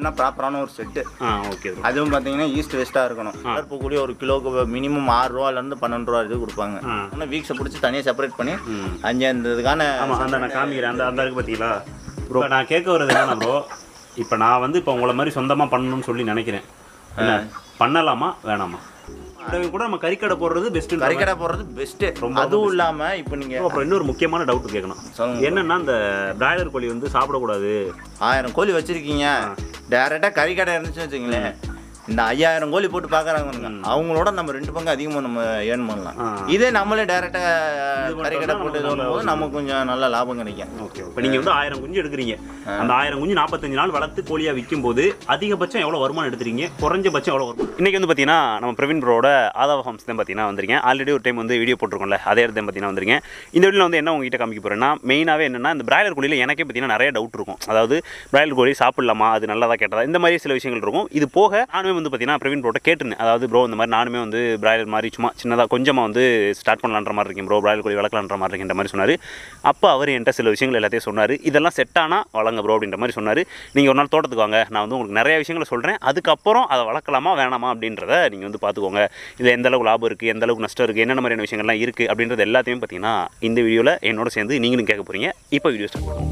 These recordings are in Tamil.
அப்படின்னா ப்ராப்பரான ஒரு செட்டு ஆ ஓகே ப்ரோ அதுவும் பார்த்தீங்கன்னா ஈஸ்ட் வெஸ்ட்டாக இருக்கணும் போகக்கூடிய ஒரு கிலோக்கு மினிமம் ஆறு ரூபாலேருந்து பன்னெண்டு ரூபா இது கொடுப்பாங்க ஆ. ஆனால் வீக்ஸை பிடிச்சி தனியாக செப்பரேட் பண்ணி ம் அஞ்சு அந்த இதுக்கான ஆமாம் அந்த நான் காமிக்கிறேன் அந்த அந்த இருக்கு பார்த்தீங்களா ப்ரோ நான் கேட்க வர்றது என்னன்னா ப்ரோ இப்போ நான் வந்து இப்போ உங்களை மாதிரி சொந்தமாக பண்ணணும்னு சொல்லி நினைக்கிறேன் என்ன பண்ணலாமா வேணாமா இதை கூட நம்ம கறிக்கடை போடுறது பெஸ்ட்டு கறிக்கடை போடுறது பெஸ்ட்டு அதுவும் இல்லாமல் இப்போ நீங்கள் அப்புறம் இன்னொரு முக்கியமான டவுட் கேட்கணும் சொல்லுங்க என்னன்னா இந்த பிராய்லர் கோழி வந்து சாப்பிடக்கூடாது ஆயிரம் கோழி வச்சிருக்கீங்க டேரெக்டாக கறிக்கடை இருந்துச்சுன்னு வச்சுங்களேன் இந்த ஐயாயிரம் கோழி போட்டு பார்க்குறாங்க அவங்களோட நம்ம ரெண்டு பங்கு அதிகமாக நம்ம ஏர்ன் பண்ணலாம் ஆ. இதே நம்மளே டேரெக்டாக கறிக்கடை போட்டு இது பண்ணும்போது நமக்கு கொஞ்சம் நல்ல லாபம் கிடைக்கும் ஓகே இப்போ நீங்கள் வந்து ஆயிரம் குஞ்சு எடுக்கிறீங்க அந்த ஆயிரம் குஞ்சு நாற்பத்தஞ்சு நாள் வளர்த்து கோழியாக விற்கும் போது அதிகபட்சம் எவ்வளோ வருமானம் எடுத்துறீங்க குறைஞ்சபட்சம் எவ்வளோ வருமானம் இன்னைக்கு வந்து பார்த்தீங்கன்னா நம்ம பிரவீன் ப்ரோட ஆதாவ ஹாம்ஸ் தான் பார்த்தீங்கன்னா வந்திருக்கேன் ஆல்ரெடி ஒரு டைம் வந்து வீடியோ போட்டிருக்கோம்ல அதே இடத்துல பார்த்தீங்கன்னா வந்திருக்கேன் இந்த வீடியோவில் வந்து என்ன உங்ககிட்ட காமிக்க போகிறேன்னா மெயினாகவே என்னன்னா இந்த பிராய்லர் கோழியில் எனக்கே பார்த்தீங்கன்னா நிறைய டவுட் இருக்கும் அதாவது பிராய்லர் கோழி சாப்பிடலாமா அது நல்லதா கேட்டதா இந்த மாதிரி சில விஷயங்கள் இருக்கும் இது போக நானுமே வந்து பார்த்தீங்கன்னா பிரவீன் ப்ரோட்ட கேட்டிருந்தேன் அதாவது ப்ரோ இந்த மாதிரி நானுமே வந்து பிராய்லர் மாதிரி சும்மா சின்னதாக கொஞ்சமாக வந்து ஸ்டார்ட் பண்ணலான்ற மாதிரி இருக்கேன் ப்ரோ பிராய்லர் கோழி வளர்க்கலான்ற மாதிரி இருக்கின்ற மாதிரி சொன்னார் அப்போ அவர் என்கிட்ட சில விஷயங்கள் எல்லாத்தையும் சொன்னார் இதெல்லாம் செட் ஆனால் வளங்க ப்ரோ அப்படின்ற மாதிரி சொன்னார் நீங்கள் ஒரு நாள் தோட்டத்துக்கு வாங்க நான் வந்து உங்களுக்கு நிறைய விஷயங்களை சொல்கிறேன் அதுக்கப்புறம் அதை வளர்க்கலாமா வேணாமா அப்படின்றத நீங்கள் வந்து பார்த்துக்கோங்க இதில் எந்த அளவுக்கு லாபம் இருக்குது எந்த அளவுக்கு நஷ்டம் இருக்குது என்னென்ன மாதிரியான விஷயங்கள்லாம் இருக்குது அப்படின்றது எல்லாத்தையும் பார்த்தீங்கன்னா இந்த வீடியோவில் என்னோட சேர்ந்து நீங்களும் கேட்க போகிறீங்க இப்போ வீடியோ ஸ்டார்ட் பண்ணுவோம்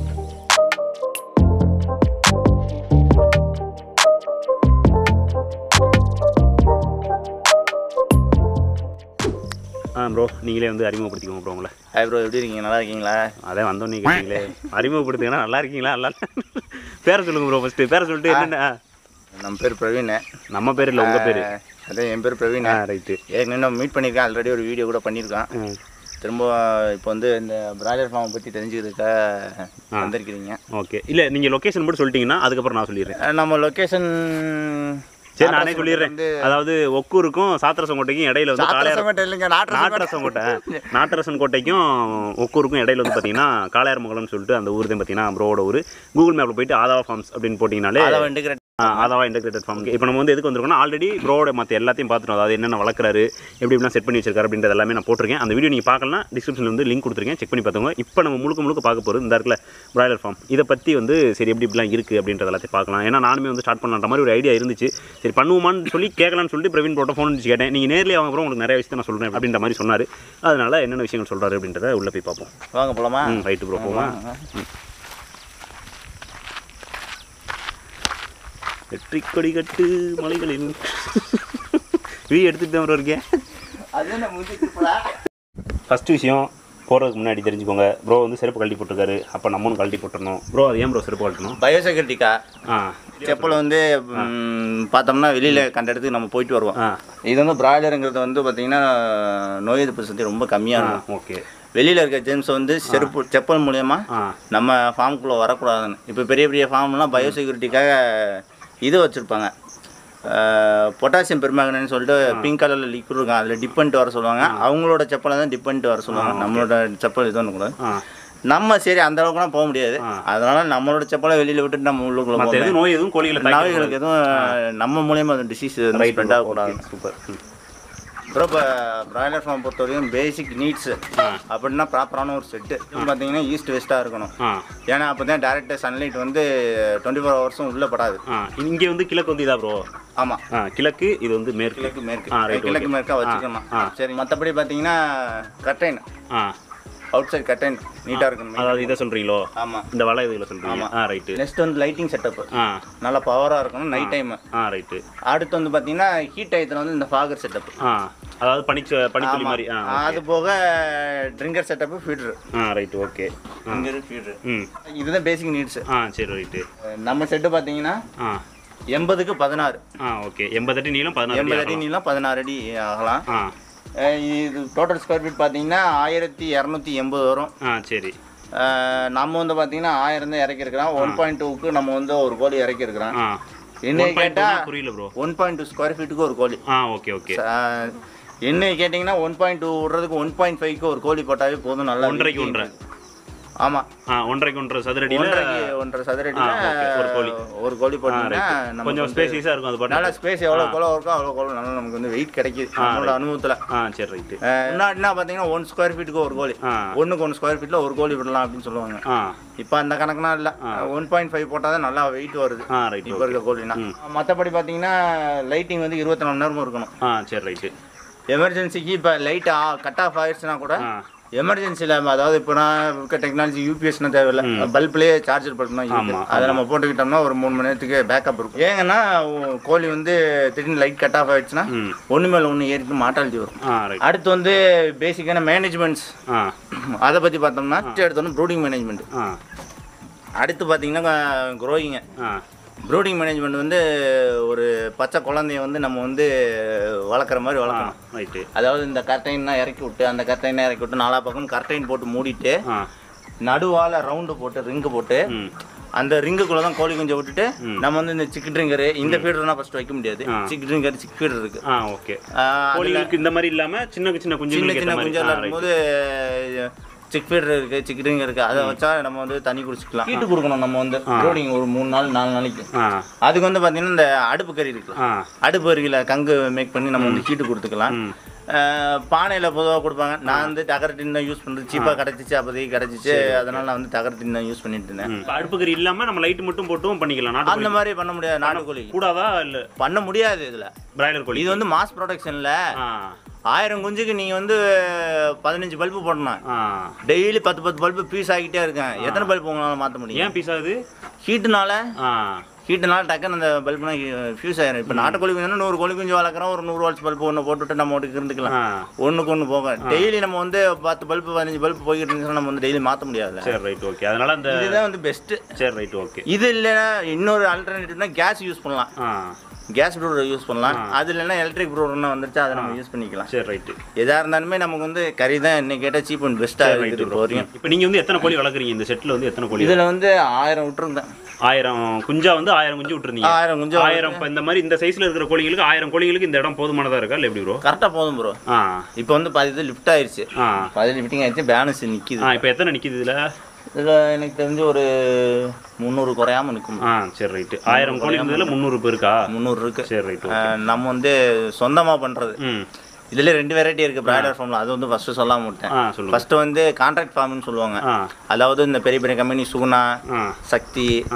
ஆ ப்ரோ நீங்களே வந்து அறிமுகப்படுத்திக்கோங்க ப்ரோ உங்களை ஹாய் ப்ரோ எப்படி இருக்கீங்க நல்லா இருக்கீங்களா அதே வந்தோன்னே கேட்டீங்களே அறிமுகப்படுத்துங்கன்னா நல்லா இருக்கீங்களா நல்லா பேரை சொல்லுங்க ப்ரோ ஃபஸ்ட்டு பேரை சொல்லிட்டு என்னென்ன ஆ, நம்ம பேர் பிரவீன் நம்ம பேர் இல்லை உங்கள் பேர் அதே என் பேர் பிரவீன் ஆ ரைட்டு ஏற்கனவே நம்ம மீட் பண்ணியிருக்கேன் ஆல்ரெடி ஒரு வீடியோ கூட பண்ணியிருக்கேன் திரும்ப இப்போ வந்து இந்த பிராய்லர் ஃபார்மை பற்றி தெரிஞ்சுக்கிறதுக்காக வந்திருக்கிறீங்க ஓகே இல்லை நீங்கள் லொக்கேஷன் மட்டும் சொல்லிட்டீங்கன்னா அதுக்கப்புறம் நான் சொல்லிடுறேன் அஹ் நம்ம லொக்கேஷன் சரி நானே சொல்லிடுறேன் அதாவது ஒக்கூருக்கும் சாத்திரசம் கோட்டைக்கும் இடையில வந்து காளையார் சாத்திரசங்கோட்டை இல்லைங்க நாட்டு நாட்டரசன் கோட்டை நாட்டரசன் கோட்டைக்கும் ஒக்கூருக்கும் இடையில வந்து பார்த்தீங்கன்னா காளையார்மங்கலம்னு சொல்லிட்டு அந்த ஊர் தான் பார்த்தீங்கன்னா ப்ரோவோட ஊர் கூகுள் மேப்பில் போயிட்டு ஆதாவா ஃபார்ம்ஸ் அப்படின்னு போட்டிங்கனாலே அதை வந்துக்கிறேன் ஆ, ஆதாவா இன்டெகிரேட்டட் ஃபார்ம் இப்போ நம்ம வந்து எதுக்கு வந்திருக்கோம்னா ஆல்ரெடி ப்ரோட மற்ற எல்லாத்தையும் பார்த்துட்டோம் அதாவது என்னென்ன வளர்க்குறாரு எப்படி எப்படிலாம் செட் பண்ணி வச்சிருக்காரு அப்படின்றது எல்லாமே நான் போட்டிருக்கேன் அந்த வீடியோ நீங்கள் பார்க்கலாம் டிஸ்கிரிப்ஷனில் வந்து லிங்க் கொடுத்துருக்கேன் செக் பண்ணி பார்த்துக்கோங்க இப்போ நம்ம முழுக்க முழுக்க பார்க்க போகிறது இந்த இருக்குல்ல பிராய்லர் ஃபார்ம் இதை பற்றி வந்து சரி எப்படி இப்படிலாம் இருக்குது அப்படின்றத எல்லாத்தையும் பார்க்கலாம் ஏன்னா நானுமே வந்து ஸ்டார்ட் பண்ணலான்ற மாதிரி ஒரு ஐடியா இருந்துச்சு சரி பண்ணுவோமான்னு சொல்லி கேட்கலான்னு சொல்லிட்டு பிரவீன் போட்ட ஃபோன் அடிச்சு கேட்டேன் நீங்கள் நேர்லேயே வாங்க அப்புறம் உங்களுக்கு நிறைய விஷயத்தை நான் சொல்கிறேன் அப்படின்ற மாதிரி சொன்னார் அதனால என்னென்ன விஷயங்கள் சொல்கிறாரு அப்படின்றத உள்ளே போய் பார்ப்போம் வாங்க போலாமா ம் ரைட்டு ப்ரோ போவோம் வெற்றி கொடி கட்டு மலைகளில் வீ எடுத்துட்டு தான் bro இருக்கேன் அது என்ன முடிச்சுப்பா ஃபஸ்ட்டு விஷயம் போகிறதுக்கு முன்னாடி தெரிஞ்சுக்கோங்க ப்ரோ வந்து செருப்பு கழட்டி போட்டிருக்காரு அப்போ நம்மளும் கழட்டி போட்டுறணும் ப்ரோ அது ஏன் ப்ரோ செருப்பு கழட்டணும் பயோசெக்யூரிட்டிக்கா ஆ செப்பல் வந்து ம், பார்த்தோம்னா வெளியில் கண்ட இடத்துக்கு நம்ம போயிட்டு வருவோம் ஆ இது வந்து பிராய்லருங்கிறது வந்து பார்த்தீங்கன்னா நோய் எதிர்ப்பு சக்தி ரொம்ப கம்மியாக இருக்கும் ஓகே வெளியில் இருக்க ஜெம்ஸ் வந்து செருப்பு செப்பல் மூலயமா ஆ நம்ம ஃபார்முக்குள்ளே வரக்கூடாதுன்னு இப்போ பெரிய பெரிய ஃபார்ம்லாம் பயோசெக்யூரிட்டிக்காக இது வச்சுருப்பாங்க பொட்டாசியம் பெருமாங்கன்னு சொல்லிட்டு பிங்க் கலரில் லிக்விட் இருக்கும் அதில் டிப் பண்ணிட்டு வர சொல்லுவாங்க அவங்களோட செப்பலை தான் டிப் பண்ணிட்டு வர சொல்லுவாங்க நம்மளோட செப்பல் இது பண்ணக்கூடாது ஆ நம்ம சரி அந்த அளவுக்குலாம் போக முடியாது அதனால நம்மளோட செப்பலை வெளியில் விட்டுட்டு நம்ம உள்ளுக்குள்ள மற்ற போவோம் எதுவும் நோய் எதுவும் கோழிகளை நாய்களுக்கு எதுவும் நம்ம மூலியமா டிசீஸ் ஸ்ப்ரெட் ஆகக்கூடாது சூப்பர் அப்புறம் இப்போ பிராய்லர் ஃபார்ம் பொறுத்த வரைக்கும் பேசிக் நீட்ஸ் அப்படின்னா ப்ராப்பரான ஒரு செட்டு பார்த்தீங்கன்னா ஈஸ்ட் வெஸ்ட்டாக இருக்கணும் ஆ ஏன்னா அப்போ தான் டேரெக்டாக சன்லைட் வந்து டுவெண்ட்டி ஃபோர் ஹவர்ஸும் உள்ளே படாது ஆ இங்கே வந்து கிழக்கு வந்து இதா ப்ரோ ஆமாம் ஆ கிழக்கு இது வந்து மேற்கு கிழக்கு மேற்கு ஆ, right, கிழக்கு okay. மேற்கா வச்சுக்கணும் ஆ. சரி மற்றபடி பார்த்தீங்கன்னா கட்டைன் ஆ அவுட் சைட் கட்டைன் நீட்டாக இருக்கணும் அதாவது இதை சொல்கிறீங்களோ ஆமாம் இந்த வலை இதுகளை சொல்கிறீங்க ஆ ரைட்டு நெக்ஸ்ட் வந்து லைட்டிங் செட்டப் ஆ நல்லா பவராக இருக்கணும் நைட் டைம் ஆ ரைட்டு அடுத்து வந்து பார்த்தீங்கன்னா ஹீட் டயத்தில் வந்து இந்த ஃபாகர் செட்டப் ஆ அதாவது பனிச்ச பனித்துளி மாதிரி ஆ அது போக ட்ரிங்கர் செட்டப்பு ஃபீட்ரு ஆ ரைட்டு ஓகே ட்ரிங்கர் ஃபீட்ரு ம் இதுதான் பேசிக் நீட்ஸ் ஆ சரி ரைட்டு நம்ம செட்டு பார்த்தீங்கன்னா ஆ எண்பதுக்கு பதினாறு ஆ ஓகே எண்பது அடி நீளம் பதினாறு அடி எண்பது அடி நீளம் பதினாறு அடி ஆகலாம் ஆ அஹ் இது டோட்டல் ஸ்கொயர் ஃபீட் பார்த்தீங்கன்னா ஆயிரத்தி இரநூத்தி எண்பது வரும் ஆ சரி அஹ் நம்ம வந்து பார்த்தீங்கன்னா ஆயிரம் தான் இறக்கிருக்கிறோம் ஒன் பாயிண்ட் டூக்கு நம்ம வந்து ஒரு கோழி இறக்கிருக்கிறோம் ஆ இன்னைக்கு கேட்டால் புரியல bro one point two square ஃபீட்டுக்கு ஒரு கோழி ஆ ஓகே ஓகே அஹ் இன்னைக்கு கேட்டிங்கன்னா ஒன் பாயிண்ட் டூ விடுறதுக்கு ஒன் பாயிண்ட் ஃபைவ்க்கு ஒரு கோழி போட்டாவே போதும் நல்லா ஒன்றரைக்கு ஒன்றரை ஆமாம் ஆ ஒன்றரைக்கு ஒன்றரை சதுரடியில் ஒன்றரைக்கு ஒன்றரை சதுரடியில் ஆ, okay. ஒரு கோழி. ஒரு கோழி போட்டிங்கன்னா நமக்கு கொஞ்சம் வந்து ஸ்பேசியஸாக இருக்கும் அது பாட்டு நல்ல ஸ்பேஸ் எவ்வளோ கோலம் இருக்கோ அவ்வளோ கோலம் நல்லா நமக்கு வந்து வெயிட் கிடைக்குது நம்மளோட அனுபவத்தில் ஆ சரி ரைட்டு முன்னாடினா பார்த்தீங்கன்னா ஒன் ஸ்கொயர் ஃபீட்டுக்கு ஒரு கோழி ஆ ஒன்றுக்கு ஒன்று ஸ்கொயர் ஃபீட்டில் ஒரு கோழி விடலாம் அப்படின்னு சொல்லுவாங்க ஆ இப்போ அந்த கணக்குனா இல்லை ஒன் பாயிண்ட் ஃபைவ் போட்டால் தான் நல்லா வெயிட் வருது ஆ ரைட்டு இப்போ இருக்க கோழினா மற்றபடி பார்த்தீங்கன்னா லைட்டிங் வந்து இருபத்தி நாலு நேரமும் இருக்கணும் ஆ சரி ரைட்டு எமர்ஜென்சிக்கு இப்போ லைட் கட் ஆஃப் ஆயிடுச்சுன்னா கூட ஆ எமர்ஜென்சியில் அதாவது இப்போ நான் இருக்க டெக்னாலஜி யூபிஎஸ்னா தேவையில்ல பல்ப்லேயே சார்ஜர் பல்ப்னா இருக்கு ஆமா, அதை நம்ம போட்டுக்கிட்டோம்னா ஒரு மூணு மணி நேரத்துக்கு பேக்கப் இருக்கும் ஏங்கன்னா உ- கோழி வந்து திடீர்னு லைட் கட் ஆஃப் ஆயிடுச்சுன்னா ம் ஒன்று மேலே ஒன்று ஏறிட்டு மாட்டாலிட்டி வரும் ஆ ரைட் அடுத்து வந்து பேசிக்கான மேனேஜ்மெண்ட்ஸ் ஆ அதை பற்றி பார்த்தோம்னா எடுத்தோன்னா ப்ரூடிங் மேனேஜ்மெண்ட் ஆ அடுத்து பார்த்தீங்கன்னா க்ரோயிங்க ஆ ப்ரூடிங் மேனேஜ்மெண்ட் வந்து ஒரு பச்சை குழந்தைய வந்து நம்ம வந்து வளர்க்குற மாதிரி ஆ வளர்க்கணும் ரைட்டு அதாவது இந்த கர்டைன்லாம் இறக்கி விட்டு அந்த கர்டைனை இறக்கி விட்டு நாலா பக்கம் கர்டைன் போட்டு மூடிட்டு ஆ நடுவால ரவுண்டு போட்டு ரிங்கு போட்டு ம் அந்த ரிங்குக்குள்ள தான் கோழி குஞ்சை விட்டுட்டு நம்ம வந்து இந்த சிக்கன் ட்ரிங்கரு இந்த ஃபீடர்னா ஃபர்ஸ்ட் வைக்க முடியாது சிக்கன் ட்ரிங்கர் சிக் ஃபீடர் இருக்கு ஆ ஓகே ஆஹ் கோழிகளுக்கு இந்த மாதிரி இல்லாம சின்ன சின்ன சின்ன குஞ்சுகளுக்கு சின்ன ஏத்த மாதிரி குஞ்செல்லாம் ஆ, right. இருக்கும்போது சிக் ஃபீடர் இருக்கு சிக் ட்ரிங்கர் இருக்கு அதை வச்சா நம்ம வந்து தண்ணி குடிச்சிக்கலாம் ஹீட்டு கொடுக்கணும் நம்ம வந்து ரோடிங் ஒரு மூணு நாள் நாலு நாளைக்கு ஆ அதுக்கு வந்து பார்த்தீங்கன்னா இந்த அடுப்பு கறி இருக்கு ஆ அடுப்பு அருகில் கங்கு மேக் பண்ணி நம்ம வந்து ஹீட்டு கொடுத்துக்கலாம் ம் பானையில் பொதுவாக கொடுப்பாங்க நான் வந்து தகர டின் தான் யூஸ் பண்ணுறது சீப்பாக கிடச்சிச்சு அப்போதைக்கு கிடச்சிச்சு அதனால நான் வந்து தகர டின் தான் யூஸ் பண்ணிட்டு இருந்தேன் ம். இப்ப அடுப்பு கறி இல்லாம நம்ம லைட் மட்டும் போட்டும் பண்ணிக்கலாம் நாட்டு அந்த மாதிரி பண்ண முடியாது நாட்டுக்கோழி கூடாதா இல்ல பண்ண முடியாது இதில் பிராய்லர் கோழி இது வந்து மாஸ் ப்ரொடக்ஷனில் ஆ ஆயிரம் குஞ்சுக்கு நீங்கள் வந்து பதினஞ்சு பல்பு போடணும் ஆ டெய்லி பத்து பத்து பல்பு பீஸ் ஆகிட்டே இருக்கேன் எத்தனை பல்பு உங்களால் மாற்ற முடியும் ஏன் பீஸ் ஆகுது ஹீட்டுனால ஆ ஹீட்டுனால டக்குன்னு அந்த பல்புனா ஃபியூஸ் ஆயிரும் இப்போ நாட்டுக்கோழி குஞ்சு நூறு கோழி குஞ்சு வளர்க்குறோம் ஒரு நூறு வாட்ஸ் பல்பு ஒன்று போட்டுவிட்டு நம்ம ஒட்டுக்கு இருந்துக்கலாம் ஆ ஒன்றுக்கு ஒன்று போக டெய்லி நம்ம வந்து பத்து பல்பு பதினஞ்சு பல்பு போய்கிட்டு இருந்துச்சுன்னா நம்ம வந்து டெய்லி மாற்ற முடியாதுல்ல சரி ரைட் ஓகே அதனால அந்த இதுதான் வந்து பெஸ்ட்டு சரி ரைட் ஓகே இது இல்லைன்னா இன்னொரு ஆல்டர்னேட்டிவ்னா கேஸ் யூஸ் பண்ணலாம் ஆ கேஸ் ப்ரூடர் யூஸ் பண்ணலாம் அது இல்லைன்னா எலக்ட்ரிக் ப்ரூடர்னு வந்துருச்சு அதை நம்ம யூஸ் பண்ணிக்கலாம் சரி ரைட்டு எதாக இருந்தாலுமே நமக்கு வந்து கறி தான் இன்னைக்கு கேட்டால் சீப் அண்ட் பெஸ்ட்டாக இருக்குது இப்போ வரையும் இப்போ நீங்க வந்து எத்தனை கோழி வளர்க்குறீங்க இந்த செட்ல வந்து எத்தனை கோழி இதில் வந்து ஆயிரம் விட்டுருந்தேன் ஆயிரம் குஞ்சா வந்து ஆயிரம் குஞ்சு விட்டுருந்தீங்க ஆயிரம் கொஞ்சம் ஆயிரம் இப்ப இந்த மாதிரி இந்த சைஸ்ல இருக்கிற கோழிகளுக்கு ஆயிரம் கோழிகளுக்கு இந்த இடம் போதுமானதா இருக்கா இல்ல எப்படி ப்ரோ கரெக்டாக போதும் ப்ரோ ஆ இப்போ வந்து பாதி இது லிஃப்ட் ஆயிடுச்சு ஆ பாதி லிஃப்டிங் ஆயிடுச்சு பேலன்ஸ் நிற்கிது ஆ இப்போ எத்தனை நிக்குது இதுல இதில் எனக்கு தெரிஞ்சு ஒரு முந்நூறு குறையாம நிற்கும் ஆ சரி ரைட்டு ஆயிரம் கோழி இருந்ததுல முந்நூறு இப்போ இருக்கா முந்நூறு இருக்கு சரி ரைட்டு அஹ் நம்ம வந்து சொந்தமாக பண்ணுறது ம் இதுல ரெண்டு வெரைட்டி இருக்கு பிராய்லர் ஃபார்ம்ல அது வந்து ஃபர்ஸ்ட் சொல்லாம விட்டேன் ஆ சொல்லுங்க ஃபர்ஸ்ட் வந்து கான்ட்ராக்ட் ஃபார்ம்னு சொல்லுவாங்க ஆ அதாவது இந்த பெரிய பெரிய கம்பெனி சுகுணா ஆ சக்தி ஆ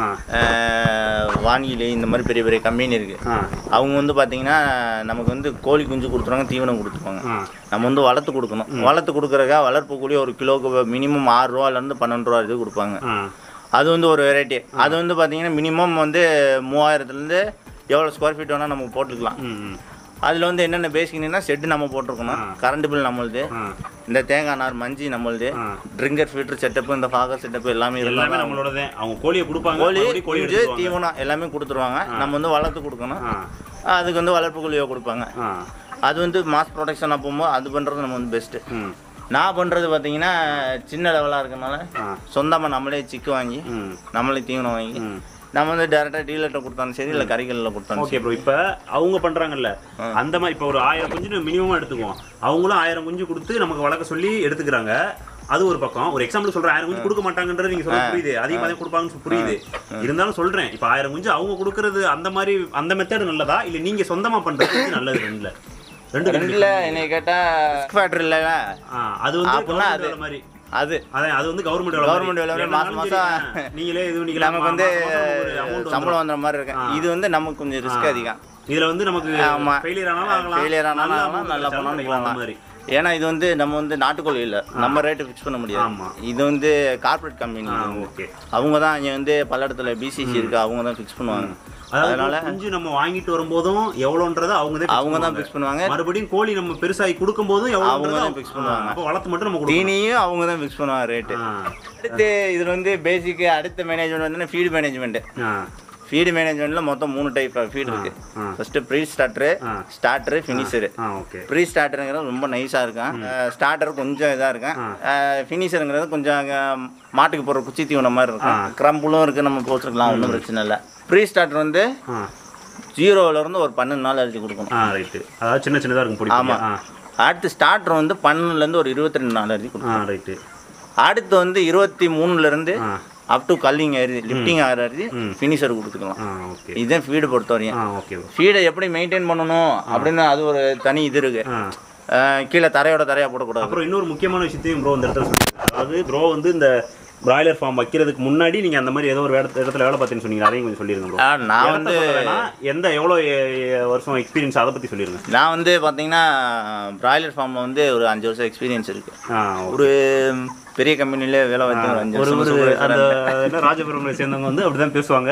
அஹ், வானிலை இந்த மாதிரி பெரிய பெரிய கம்பெனி இருக்கு ஆ அவங்க வந்து பாத்தீங்கன்னா நமக்கு வந்து கோழி குஞ்சு கொடுத்துருவாங்க தீவனம் கொடுத்துருவாங்க ஆ நம்ம வந்து வளர்த்து கொடுக்கணும் வளர்த்து கொடுக்குறக்கா வளர்ப்பு கூலி ஒரு கிலோக்கு மினிமம் ஆறு ரூபாலேருந்து பன்னெண்டு ரூபா இது கொடுப்பாங்க ஆ அது வந்து ஒரு வெரைட்டி அது வந்து பார்த்தீங்கன்னா மினிமம் வந்து மூவாயிரத்துலேருந்து எவ்வளோ ஸ்கொயர் ஃபீட் வேணால் நம்ம போட்டுக்கலாம் ம் ம் அதில் வந்து என்னென்ன பேசிக்கணும்னா ஷெட்டு நம்ம போட்டிருக்கணும் கரண்ட் பில் நம்மளுது ஆ இந்த தேங்காய் நார் மஞ்சி நம்மளுது ஆ. ட்ரிங்கர் ஃபில்டர் செட்டப் இந்த ஃபாகர் செட்டப் எல்லாமே எல்லாமே எல்லாமே நம்மளோடதே அவங்க கோழியை கொடுப்பாங்க கோழி மறுபடியும் கோழி குஞ்சு எடுத்துக்குவாங்க. தீவனம் எல்லாமே கொடுத்துருவாங்க நம்ம வந்து வளர்த்து கொடுக்கணும் ஆ அதுக்கு வந்து வளர்ப்பு கூலியோ கொடுப்பாங்க ஆ அது வந்து மாஸ் ப்ரொடக்ஷனாக போகும்போது அது பண்ணுறது நம்ம வந்து பெஸ்ட்டு ம் நான் பண்ணுறது பார்த்தீங்கன்னா சின்ன லெவலாக இருக்கனால ஆ சொந்தமாக நம்மளே சிக்கு வாங்கி ம் நம்மளே தீவனம் வாங்கி ம் நம்ம வந்து டேரெக்டாக டீலர்கிட்ட கொடுத்தாலும் சரி இல்லை கறிகளில் கொடுத்தாலும் ஓகே ப்ரோ இப்போ அவங்க பண்றாங்கல்ல அந்த மாதிரி இப்போ ஒரு ஆயிரம் குஞ்சு மினிமம் எடுத்துக்குவோம் அவங்களும் ஆயிரம் குஞ்சு கொடுத்து நமக்கு வளர்க்க சொல்லி எடுத்துக்கிறாங்க அது ஒரு பக்கம் ஒரு எக்ஸாம்பிள் சொல்றேன் ஆயிரம் குஞ்சு கொடுக்க மாட்டாங்கன்றது நீங்க சொல்ல புரியுது அதிகமாக தான் கொடுப்பாங்கன்னு சொல்லி புரியுது இருந்தாலும் சொல்றேன் இப்போ ஆயிரம் குஞ்சு அவங்க கொடுக்கறது அந்த மாதிரி அந்த மெத்தட் நல்லதா இல்ல நீங்க சொந்தமா பண்றது நல்லது ரெண்டுல ரெண்டு ரெண்டு ரெண்டில் என்னை கேட்டால் ரிஸ்க் ஃபேக்டர் இல்லை ஆ, அது வந்து அப்படின்னா government அது- வேலை மாதிரி அது அதான் அது வந்து கவர்மெண்ட் Government வேலை மாதிரி மாசம் மாசம் நீங்களே இது பண்ணிக்கலாம் நமக்கு வந்து அமௌண்ட் சம்பளம் வந்துற மாதிரி இருக்கு இது வந்து நமக்கு கொஞ்சம் ரிஸ்க் அதிகம் இதுல வந்து நமக்கு ஆமா. ஃபெயிலியர் ஆனாலும் ஆகலாம் ஃபெயிலியர் ஆனாலும் நல்ல ஆகலாம், amount நல்லா கிடைச்சாலும் பண்ணாலும் கிடைக்கலாம் அந்த போகலாம். மாதிரி ஏன்னா இது வந்து நம்ம வந்து நாட்டுக்கோழி இல்லை நம்ம ரேட்டு ஃபிக்ஸ் பண்ண முடியாது ஆமா. இது வந்து கார்ப்பரேட் கம்பெனி ஆ ஓகே அவங்க தான் இங்கே வந்து பல்லடத்துல பிசிசி இருக்கு அவங்க தான் ஃபிக்ஸ் பண்ணுவாங்க அதாவது அதனால குஞ்சு நம்ம வாங்கிட்டு வரும்போதும் எவ்வளோன்றத அவங்க தான் அவங்க தான் ஃபிக்ஸ் பண்ணுவாங்க மறுபடியும் கோழி நம்ம பெருசாகி கொடுக்கும் போதும் அவங்க தான் fix பண்ணுவாங்க. அப்போ வளர்த்து மட்டும் நம்ம கொடுக்கணும் தீனியும் அவங்க தான் ஃபிக்ஸ் பண்ணுவாங்க ரேட்டு ஆ. அடுத்து இதில் வந்து பேசிக் அடுத்த மேனேஜ்மெண்ட் வந்து ஃபீடு மேனேஜ்மெண்ட் ஆ ஃபீடு மேனேஜ்மெண்ட்ல மொத்தம் மூணு டைப் ஃபீடு இருக்கு ஆ. ஃபர்ஸ்ட் ப்ரீ ஸ்டார்டரு ஆ. ஸ்டார்டரு ஃபினிஷரு ஆ ஓகே ப்ரீ ஸ்டார்டருங்கிறது ரொம்ப நைஸாக இருக்கும் ஸ்டார்டர் கொஞ்சம் இதாக இருக்கும் ஃபினிஷருங்கிறது கொஞ்சம் அங்க மாட்டுக்கு போடுற குச்சி தீவனம் மாதிரி இருக்கும் க்ரம்புளும் இருக்குது நம்ம போட்டுருக்கலாம் ஒன்றும் பிரச்சனை இல்லை ப்ரீ ஸ்டார்டர் வந்து ஆ ஜீரோல இருந்து ஒரு பன்னெண்டு நாள் அழிச்சு கொடுக்கணும் ஆ ரைட்டு அதாவது சின்ன சின்னதாக இருக்கும் பிடிக்கும் ஆமாம் ஆ அடுத்து ஸ்டார்டர் வந்து பன்னெண்டுலேருந்து ஒரு இருபத்தி ரெண்டு நாள் அழிச்சு கொடுக்கணும் ஆ ரைட்டு அடுத்து வந்து இருபத்தி மூணுலேருந்து ஆ அப் டு கல்லிங் ஏறி லிஃப்டிங் ஆகிறது ஃபினிஷர் கொடுத்துக்கலாம் ஆ ஓகே இதுதான் ஃபீடு பொறுத்த வரையும் ஆ ஓகே ப்ரோ ஃபீடை எப்படி மெயின்டைன் பண்ணணும் அப்படின்னு அது ஒரு தனி இது இருக்கு ஆ அஹ் கீழே தரையோட தரையாக போடக்கூடாது அப்புறம் இன்னொரு முக்கியமான விஷயத்தையும் ப்ரோ இந்த இடத்துல சொல்லுங்க அதாவது ப்ரோ வந்து இந்த பிராய்லர் ஃபார்ம் வைக்கிறதுக்கு முன்னாடி நீங்கள் அந்த மாதிரி ஏதோ ஒரு இடத்துல இடத்துல வேலை பார்த்தீங்கன்னு சொன்னீங்க அதையும் கொஞ்சம் சொல்லிருங்க ப்ரோ ஆஹ் நான் வந்து எந்த எவ்வளோ எ- வருஷம் எக்ஸ்பீரியன்ஸ் அதை பற்றி சொல்லிருங்க நான் வந்து பார்த்தீங்கன்னா பிராய்லர் ஃபார்மில் வந்து ஒரு அஞ்சு வருஷம் எக்ஸ்பீரியன்ஸ் இருக்கு ஆ ஒரு பெரிய கம்பெனில வேலை வந்து ஒரு அஞ்சு ஒரு வருஷம் ஒரு supervisor ஆ அந்த இருந்தேன். என்ன ராஜபுரம்ல சேர்ந்தவங்க வந்து அப்படிதான் பேசுவாங்க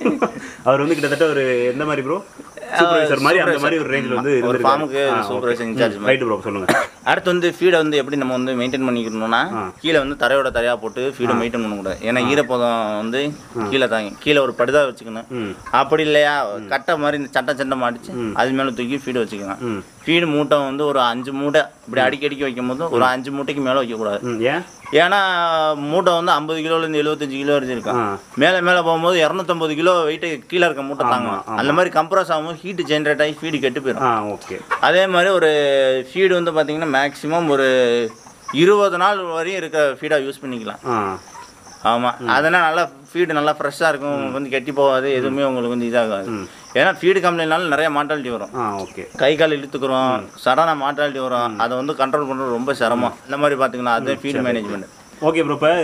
அவர் வந்து கிட்டத்தட்ட ஒரு எந்த மாதிரி ப்ரோ சூப்பர்வைசர் மாதிரி அந்த மாதிரி ஒரு ரேஞ்சில் வந்து ஒரு ஃபார்முக்கு சூப்பர்வைசர் இன்சார்ஜ் மாதிரி ரைட் ப்ரோ சொல்லுங்க அடுத்து வந்து ஃபீடை வந்து எப்படி நம்ம வந்து மெயின்டைன் பண்ணிக்கணும்னா கீழே வந்து தரையோட தரையாக போட்டு ஃபீடை மெயின்டைன் பண்ணக்கூடாது ஏன்னா ஈரப்பதம் வந்து கீழே தாங்க கீழே ஒரு படுதா வச்சுக்கணும் ம் அப்படி இல்லையா கட்டை மாதிரி இந்த சட்டை சண்டை மாட்டிச்சு அது மேலே தூக்கி ஃபீடு வச்சுக்கலாம் ம் ஃபீடு மூட்டை வந்து ஒரு அஞ்சு மூட்டை இப்படி அடிக்கி அடிக்கி வைக்கும் போது ஒரு அஞ்சு மூட்டைக்கு மேலே வைக்கக்கூடாது ம் ஏன் ஏன்னா மூட்டை வந்து ஐம்பது கிலோலேருந்து எழுபத்தஞ்சு கிலோ வரைக்கும் இருக்கும் ஆ மேலே மேலே போகும்போது இரநூத்தம்பது கிலோ வெயிட்டு கீழே இருக்க மூட்டை தாங்க ஆமா. அந்த மாதிரி கம்ப்ரஸ் ஆகும்போது ஹீட் ஜென்ரேட் ஆகி ஃபீடு கெட்டு போயிடும் ஆ ஓகே அதே மாதிரி ஒரு ஃபீடு வந்து பார்த்தீங்கன்னா மேக்ஸிமம் ஒரு இருபது நாள் வரையும் இருக்க ஃபீடாக யூஸ் பண்ணிக்கலாம் ஆ ஆமாம் அதனால் நல்லா ஃபீடு நல்லா ஃப்ரெஷ்ஷாக இருக்கும் உங்களுக்கு வந்து கெட்டி போகாது எதுவுமே உங்களுக்கு வந்து இதாகாது ஏன்னா ஃபீடு கம்ப்ளைண்ட்னால நிறைய மாட்டாலிட்டி வரும் ஆ ஓகே கை கால் இழுத்துக்கிறோம் சடனாக மாட்டாலிட்டி வரும் அதை வந்து கண்ட்ரோல் பண்ணுறது ரொம்ப சிரமம் இந்த மாதிரி பார்த்தீங்கன்னா அதுதான் ஃபீடு மேனேஜ்மெண்ட் ஓகே ப்ரோ இப்போ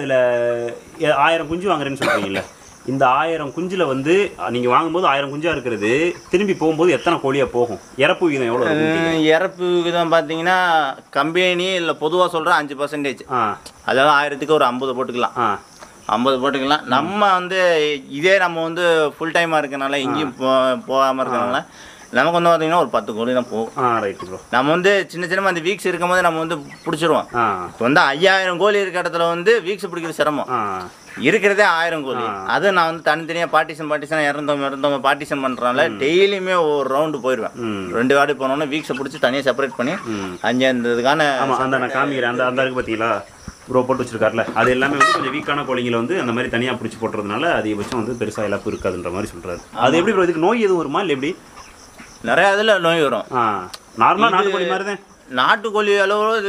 இதில் ஆயிரம் குஞ்சு வாங்குறேன்னு சொல்கிறீங்கல்ல இந்த ஆயிரம் குஞ்சில் வந்து நீங்கள் வாங்கும்போது ஆயிரம் குஞ்சா இருக்கிறது திரும்பி போகும்போது எத்தனை கோழியாக போகும் இறப்பு விகிதம் எவ்வளோ இருக்கும் இறப்பு விகிதம் பார்த்தீங்கன்னா கம்பெனி இல்லை பொதுவாக சொல்கிற அஞ்சு பர்சன்டேஜ் ஆ அதாவது ஆயிரத்துக்கு ஒரு ஐம்பது போட்டுக்கலாம் ஆ ஐம்பது போட்டுக்கலாம் நம்ம வந்து இதே நம்ம வந்து ஃபுல் டைமாக இருக்கனால எங்கேயும் போ போகாமல் இருக்கனால நமக்கு வந்து பார்த்தீங்கன்னா ஒரு பத்து கோழி தான் போகும் ஆ ரைட்டு ப்ரோ நம்ம வந்து சின்ன சின்ன அந்த வீக்ஸ் இருக்கும் போது நம்ம வந்து பிடிச்சிருவோம் ஆ இப்போ வந்து ஐயாயிரம் கோழி இருக்க இடத்துல வந்து வீக்ஸ் பிடிக்கிறது சிரமம் ஆ இருக்கிறதே ஆயிரம் கோழி அது நான் வந்து தனித்தனியாக பார்ட்டிஷன் பார்ட்டிஷன் இறந்தவங்க இறந்தவங்க பார்ட்டிஷன் பண்ணுறனால டெய்லியுமே ஒரு ரவுண்டு போயிடுவேன் ம் ரெண்டு வாடி போனோன்னே வீக்ஸை பிடிச்சி தனியாக செப்பரேட் பண்ணி அஞ்சு அந்த இதுக்கான ஆமாம் அந்த நான் காமிக்கிறேன் அந்த அந்த இருக்கு பார்த்தீங்களா ப்ரோ போட்டு வச்சிருக்காருல அது எல்லாமே வந்து கொஞ்சம் வீக்கான கோழிங்களை வந்து அந்த மாதிரி தனியாக பிடிச்சி போட்டுறதுனால அதிகபட்சம் வந்து பெருசாக இழப்பு இருக்காதுன்ற மாதிரி சொல்கிறாரு அது எப்படி ப்ரோ இதுக்கு நோய் எதுவும் வருமா இல்லை எப்படி நிறையா இதில் நோய் வரும் ஆ நார்மலாக நாட்டுக்கோழி மாதிரி தான் நாட்டுக்கோழி அளவு இது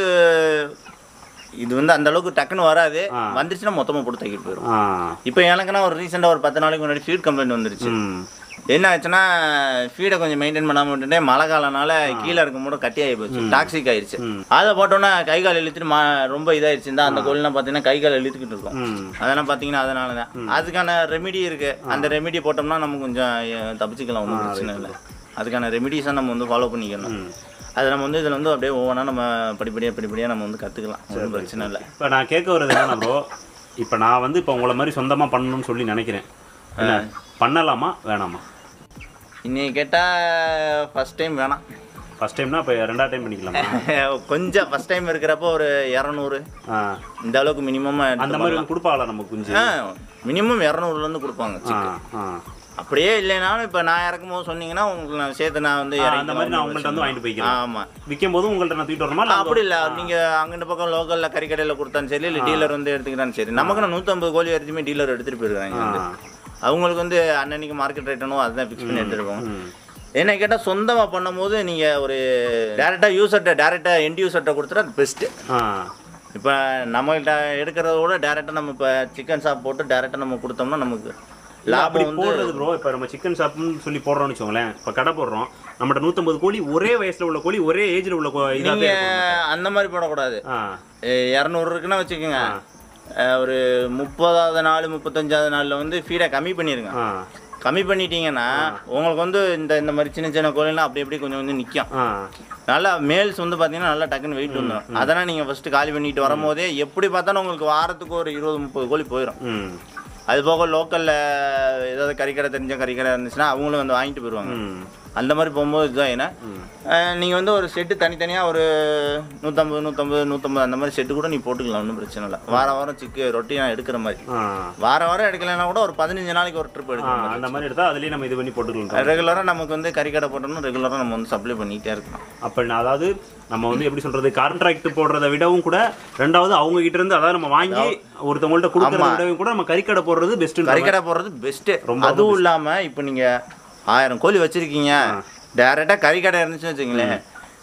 இது வந்து அந்த அளவுக்கு டக்குன்னு வராது வந்துருச்சுன்னா மொத்தமாக போட்டு தூக்கிட்டு போயிடும் ஆ இப்போ எனக்குன்னா ஒரு ரீசெண்டாக ஒரு பத்து நாளைக்கு முன்னாடி ஃபீட் கம்ப்ளைண்ட் வந்துருச்சு ம் என்ன ஆச்சுன்னா ஃபீடை கொஞ்சம் மெயின்டைன் பண்ணாமல் விட்டுட்டே மழை காலனால கீழே இருக்கும் போது கட்டி ஆகி போச்சு டாக்ஸிக் ஆயிடுச்சு அதை போட்டோன்னா கை கால் இழுத்துட்டு மா ரொம்ப இதாயிடுச்சு இந்த அந்த கோழிலாம் பார்த்தீங்கன்னா கை கால் இழுத்துக்கிட்டு இருக்கும் ம் அதெல்லாம் பார்த்தீங்கன்னா அதனால தான் அதுக்கான ரெமிடி இருக்கு அந்த ரெமிடி போட்டோம்னா நம்ம கொஞ்சம் அஹ், தப்பிச்சுக்கலாம் ஒன்றும் பிரச்சனை இல்லை அதுக்கான ரெமிடிஸை நம்ம வந்து ஃபாலோ பண்ணிக்கணும் ம் அது நம்ம வந்து இதில் வந்து அப்படியே ஒவ்வொன்றா நம்ம படிப்படியாக படிப்படியாக நம்ம வந்து கற்றுக்கலாம் ஒன்றும் பிரச்சனை இல்லை இப்போ நான் கேட்க வர்றது என்னன்னா ப்ரோ இப்போ நான் வந்து இப்போ உங்களை மாதிரி சொந்தமாக பண்ணணும்னு சொல்லி நினைக்கிறேன் என்ன பண்ணலாமா வேணாமா இன்னைக்கு கேட்டால் ஃபஸ்ட் டைம் வேணாம் ஃபர்ஸ்ட் டைம்னா இப்போ ரெண்டாவது டைம் பண்ணிக்கலாமா கொஞ்சம் ஃபஸ்ட் டைம் இருக்கிறப்போ ஒரு இரநூறு ஆ இந்த அளவுக்கு மினிமமாக அந்த மாதிரி வந்து கொடுப்பாங்களா நம்ம குஞ்சு மினிமம் இரநூறுலேருந்து கொடுப்பாங்க ஆ chicken. ஆ அப்படியே இல்லைனாலும் இப்போ நான் இறக்கும் போது சொன்னீங்கன்னா உங்களுக்கு நான் சேர்த்து நான் வந்து ஆ, அந்த மாதிரி நான் உங்கள்ட்ட வந்து வாங்கிட்டு போய்க்கிறேன் ஆமாம் விற்கும் போதும் உங்கள்ட்ட நான் தூக்கிட்டு வரணுமா இல்லை அப்படி இல்லை நீங்கள் அங்கிட்ட பக்கம் லோக்கலில் கறிக்கடையில் கொடுத்தாலும் சரி இல்லை டீலர் வந்து எடுத்துக்கிட்டாலும் சரி நமக்கு நான் நூற்றம்பது கோழி வரைக்குமே டீலர் எடுத்துகிட்டு போயிருக்காங்க வந்து அவங்களுக்கு வந்து அன்னன்னைக்கு மார்க்கெட் ரேட்டனோ அதுதான் ஃபிக்ஸ் பண்ணி எடுத்துகிட்டு போவோம் ம் என்ன கேட்டால் சொந்தமாக பண்ணும்போது நீங்கள் ஒரு டேரெக்டாக யூசர்கிட்ட டேரெக்டாக எண்ட் யூசர்கிட்ட கொடுத்துட்டா அது பெஸ்ட்டு ஆ இப்போ நம்மகிட்ட எடுக்கிறத விட டேரெக்டாக நம்ம இப்போ சிக்கன் ஷாப் போட்டு டேரெக்டாக நம்ம கொடுத்தோம்னா நமக்கு இல்ல, அப்படி லாபம் வந்து போடுறது ப்ரோ இப்போ நம்ம சிக்கன் ஷாப்னு சொல்லி போடுறோம்னு வச்சுக்கோங்களேன் இப்போ கடை போடுறோம் நம்மகிட்ட நூற்றம்பது கோழி ஒரே வயசுல உள்ள கோழி ஒரே ஏஜ்ல உள்ள கோ- இதாவே நீங்கள் இருக்கும் அந்த மாதிரி போடக்கூடாது ஆ இரநூறு இருக்குன்னா வச்சுக்கோங்க அஹ் ஒரு முப்பதாவது நாள் முப்பத்தஞ்சாவது நாளில் வந்து ஃபீடை கம்மி பண்ணிடுங்க ஆ கம்மி பண்ணிட்டீங்கன்னா உங்களுக்கு வந்து இந்த இந்த மாதிரி சின்ன சின்ன கோழிலாம் அப்படி அப்படி கொஞ்சம் வந்து நிற்கும் ஆ நல்லா மேல்ஸ் வந்து பார்த்தீங்கன்னா நல்லா டக்குன்னு வெயிட் வந்துடும் அதெல்லாம் நீங்கள் ஃபஸ்ட்டு காலி பண்ணிட்டு வரும்போதே எப்படி பார்த்தாலும் உங்களுக்கு வாரத்துக்கு ஒரு இருபது முப்பது கோழி போயிடும் ம் அது போக லோக்கலில் ஏதாவது கறிக்கடை தெரிஞ்ச கறிக்கடை இருந்துச்சுன்னா அவங்களும் வந்து வாங்கிட்டு போயிடுவாங்க ம் அந்த மாதிரி போகும்போது இதுதான் ஏன்னா நீங்கள் வந்து ஒரு செட்டு தனித்தனியாக ஒரு நூற்றம்பது நூற்றம்பது நூற்றம்பது அந்த மாதிரி செட்டு கூட நீ போட்டுக்கலாம் ஒன்றும் பிரச்சனை இல்லை வாரம் வாரம் சிக்கு ரொட்டியாக எடுக்கிற மாதிரி ஆ வாரம் வாரம் எடுக்கலைன்னா கூட ஒரு பதினஞ்சு நாளைக்கு ஒரு ட்ரிப் ஆ, எடுக்கணும் அந்த மாதிரி எடுத்தா அதுலயே நம்ம இது பண்ணி போட்டுக்கலாம் ரெகுலராக நமக்கு வந்து கறிக்கடை போட்டோம்னா ரெகுலராக நம்ம வந்து சப்ளை பண்ணிக்கிட்டே இருக்கலாம் அப்ப நான் அதாவது நம்ம வந்து எப்படி சொல்றது கான்ட்ராக்ட் போடுறதை விடவும் கூட ரெண்டாவது அவங்க கிட்ட இருந்து அதாவது நம்ம வாங்கி ஒருத்தவங்கள்ட்ட கொடுக்கறத விடவும் கூட நம்ம கறிக்கடை போடுறது பெஸ்ட் கறிக்கடை போடுறது பெஸ்ட்டு ரொம்ப அதுவும் இல்லாமல் இப்போ நீங்கள் ஆயிரம் கோழி வச்சுருக்கீங்க டேரெக்டாக கறிக்கடை இருந்துச்சுன்னு வச்சுங்களேன்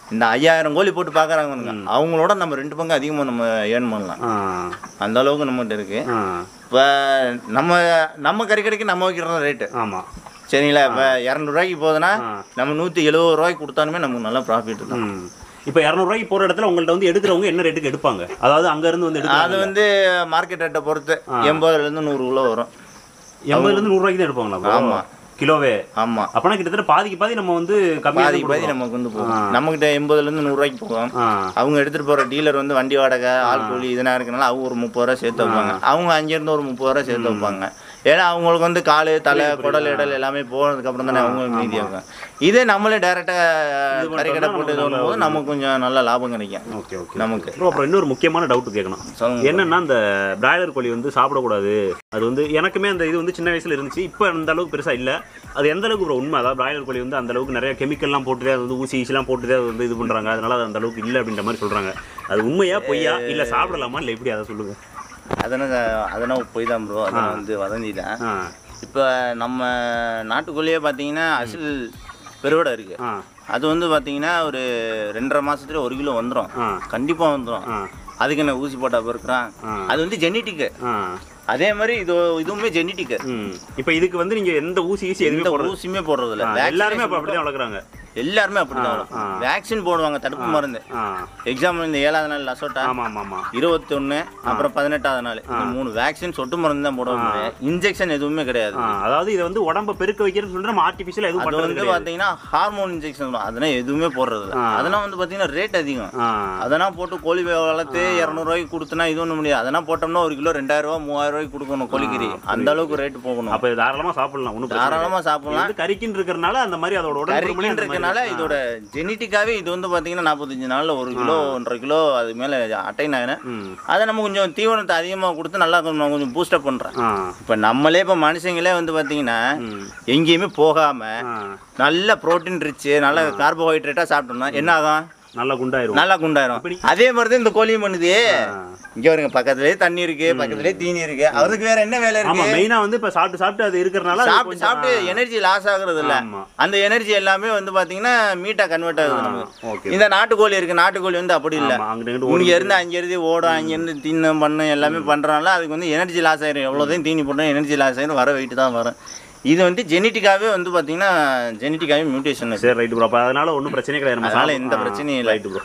இந்த ஐயாயிரம் கோழி போட்டு பார்க்குறாங்க அவங்களோட நம்ம ரெண்டு பங்கு அதிகமாக நம்ம ஏர்ன் பண்ணலாம் ஆ அந்த அளவுக்கு நம்மகிட்ட இருக்கு ஆ இப்போ நம்ம நம்ம கறி கடைக்கு நம்ம வைக்கிறோம் ரேட்டு ஆமாம் சரிங்களா இப்போ இரநூறுவாய்க்கு போகுதுன்னா ஆ. நம்ம நூற்றி எழுபது ரூபாய்க்கு கொடுத்தாலுமே நமக்கு நல்ல ப்ராஃபிட் இருக்கும் ம் இப்போ இரநூறுவாய்க்கு போகிற இடத்துல உங்கள்ட்ட வந்து எடுக்கிறவங்க என்ன ரேட்டுக்கு எடுப்பாங்க அதாவது அங்கேருந்து வந்து அது எடுக்கிறாங்க வந்து மார்க்கெட் ரேட்டை பொறுத்து எண்பதுலேருந்து நூறு கிலோ வரும் எண்பதுலேருந்து நூறுரூவாய்க்கு தான் எடுப்பாங்களா bro? ஆமா. கிலோவே ஆமாம் அப்போனா கிட்டத்தட்ட பாதிக்கு பாதி நம்ம வந்து கம்மியாக பாதி பாதி நமக்கு வந்து போகும் நம்மகிட்ட எண்பதுலேருந்து நூறுரூவாய்க்கு போகும் ஆ அவங்க எடுத்துகிட்டு போகிற டீலர் வந்து வண்டி வாடகை ஆள் கூலி இதெல்லாம் இருக்கனால அவங்க ஒரு முப்பது ரூபா சேர்த்து வைப்பாங்க அவங்க அங்கேருந்து ஒரு முப்பது ரூபா சேர்த்து வைப்பாங்க ஏன்னா அவங்களுக்கு வந்து கால் தலை குடல் இடல் எல்லாமே போனதுக்கு அப்புறம் தானே அவங்க மீதி வைப்பாங்க இதே நம்மளே டேரெக்டாக கறி கடை போட்டு இது பண்ணும்போது நமக்கு கொஞ்சம் நல்ல லாபம் கிடைக்கும் ஓகே ஓகே நமக்கு ப்ரோ அப்புறம் இன்னொரு முக்கியமான டவுட் கேட்கணும் சொல்லுங்க என்னன்னா இந்த பிராய்லர் கோழி வந்து சாப்பிடக்கூடாது அது வந்து எனக்குமே அந்த இது வந்து சின்ன வயசுல இருந்துச்சு இப்போ அந்த அளவுக்கு பெருசா இல்ல அது எந்த அளவுக்கு ப்ரோ உண்மை அதாவது பிராய்லர் கோழி வந்து அந்த அளவுக்கு நிறைய கெமிக்கல்லாம் போட்டுதே அது வந்து ஊசி ஈசிலாம் போட்டுதே அது வந்து இது பண்றாங்க அதனால அது அந்த அளவுக்கு இல்லை அப்படின்ற மாதிரி சொல்றாங்க அது உண்மையா பொய்யா இல்ல சாப்பிடலாமா இல்லை எப்படி அதை சொல்லுங்க அதனால் அதனால் போய் தான் ப்ரோ அதெல்லாம் வந்து வதந்தி தான் ஆ இப்போ நம்ம நாட்டுக்குள்ளேயே பார்த்தீங்கன்னா அசில் பெருவடை இருக்குது ஆ அது வந்து பார்த்தீங்கன்னா ஒரு ரெண்டரை மாசத்துல ஒரு கிலோ வந்துடும் ஆ கண்டிப்பாக வந்துடும் ஆ அதுக்கு என்ன ஊசி போட்டா பிறக்கிறான் ஆ. அது வந்து ஜெனட்டிக்கு ஆ அதே மாதிரி இது இதுவுமே ஜெனட்டிக்கு ம் இப்போ இதுக்கு வந்து நீங்க எந்த ஊசி ஈசி எதுவுமே இந்த போடுறது ஊசியுமே போடுறது இல்ல ஆ, எல்லாருமே அப்போ அப்படிதான் வளர்க்குறாங்க எல்லாருமே அப்படிதான் வேக்சின் போடுவாங்க தடுப்பு மருந்து ஆ எக்ஸாம்பிள் இந்த ஏழாவது நாள் லசோட்டா ஆமா ஆமா ஆமா இருபத்தொன்னு அப்புறம் பதினெட்டாவது நாள் இந்த மூணு வேக்சின் சொட்டு மருந்து தான் போடுவாங்க இன்ஜெக்ஷன் எதுவுமே கிடையாது ஆ, அதாவது இதை வந்து உடம்ப பெருக்க வைக்கிறதுன்னு சொல்லிட்டு நம்ம ஆர்டிஃபிஷியல் எதுவும் அது பண்றது வந்து கிடையாது பாத்தீங்கன்னா ஹார்மோன் இன்ஜெக்ஷன் அதெல்லாம் எதுவுமே போடுறது இல்ல அதெல்லாம் வந்து பாத்தீங்கன்னா ரேட் அதிகம் ஆ அதெல்லாம் போட்டு கோழி வளர்த்து இரநூறுவாய்க்கு கொடுத்தனா இது ஒன்றும் முடியாது அதெல்லாம் போட்டோம்னா ஒரு கிலோ ரெண்டாயிரம் ரூபா மூவாயிரம் ரூபாய்க்கு கொடுக்கணும் கோழிக்கறி அந்த அளவுக்கு ரேட் போகணும் அப்ப இது தாராளமா சாப்பிடலாம் ஒன்றும் தாராளமா சாப்பிடலாம் வந்து கறிக்கின்னு இருக்கிறனால அந்த மாதிரி அதோட உடல் கறிக்கின்னு இருக்கனால இதோட ஜெனட்டிக்காவே இது வந்து பாத்தீங்கன்னா நாற்பத்தஞ்சு நாள்ல ஒரு கிலோ ஒன்றரை கிலோ அது மேல அட்டைன் ஆகினேன் ம் அதை நம்ம கொஞ்சம் தீவனத்தை அதிகமா கொடுத்து நல்லா கொஞ்சம் கொஞ்சம் பூஸ்டப் பண்றேன் ஆ இப்போ நம்மளே இப்போ மனுஷங்களே வந்து பார்த்தீங்கன்னா ம் எங்கேயுமே போகாம ஆ நல்ல ப்ரோட்டீன் ரிச்சு நல்ல கார்போஹைட்ரேட்டாக சாப்பிட்டோம்னா என்ன ஆகும் நல்லா குண்டாயிரும் நல்லா குண்டாயிரும் அதே மாதிரி தான் இந்த கோழியும் பண்ணுது ஆ. இங்க வருங்க பக்கத்துலயே தண்ணி இருக்கு பக்கத்துலயே தீனி இருக்கு அதுக்கு வேற என்ன வேலை ஆமா இருக்கு மெயினா வந்து இப்ப சாப்பிட்டு சாப்பிட்டு அது இருக்கிறனால அது சாப்பிட்டு கொஞ்சம், சாப்பிட்டு எனர்ஜி லாஸ் ஆகுறது இல்ல ஆமா அந்த எனர்ஜி எல்லாமே வந்து பாத்தீங்கன்னா மீட்டா கன்வெர்ட் ஆகுது நமக்கு ஓகே இந்த நாட்டுக்கோழி இருக்கு நாட்டுக்கோழி வந்து அப்படி இல்ல ஆமா அங்கிட்டு இங்கிட்டு ஓடி இங்க இருந்து அங்க இருந்து ஓடும் அங்க இருந்து தின்னும் பண்ணும் எல்லாமே பண்றனால அதுக்கு வந்து எனர்ஜி லாஸ் ஆயிரும் எவ்வளோதையும் தீனி போட்டோம் எனர்ஜி லாஸ் ஆயிரும் வர வெயிட் தான் வரும் இது வந்து ஜெனட்டிக்காவே வந்து பாத்தீங்கன்னா ஜெனட்டிக்காவே மியூட்டேஷன் சரி ரைட் ப்ரோ அப்ப அதனால ஒன்றும் பிரச்சனையே கிடையாது நம்ம அதனால சாப்பிட- எந்த ஆ, பிரச்சனையும் இல்லை ரைட் ப்ரோ